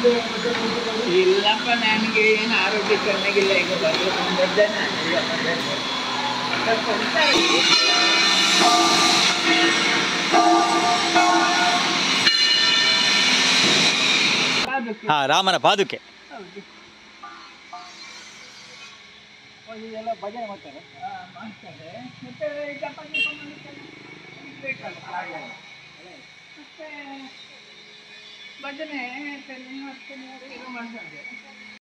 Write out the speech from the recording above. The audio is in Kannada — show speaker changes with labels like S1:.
S1: ಇಲ್ಲಪ್ಪ ನನಗೆ ಏನು ಆರೋಗ್ಯ ಚೆನ್ನಾಗಿಲ್ಲ ಈಗ ಬರಲು ಬಂದದ್ದಾನೆ ಈಗ ಬಂದದ್ದು. ಸ್ವಲ್ಪ ಹುಷಾರಿಲ್ಲ. ಅದಕ್ಕೆ
S2: ಹಾ ರಾಮನ ಪಾದುಕೆ
S1: ಹೌದು.
S3: ಇದೆಲ್ಲ ಭಜನೆ ಮಾಡ್ತಾರೆ
S1: ಆ, ಮಾಡ್ತಾರೆ ಮತ್ತೆ ಜಪ ಗಿಪ ಮಾಡ್ಲಿಕ್ಕೆಲ್ಲ ಬೇಕಲ್ಲ ಹಾಗೆ. ಮತ್ತೆ ಭಜನೆ ಮತ್ತೆ ನೀವು ಮತ್ತೆ ಮೂರು ಇದು ಮಾಡ್ತಾರೆ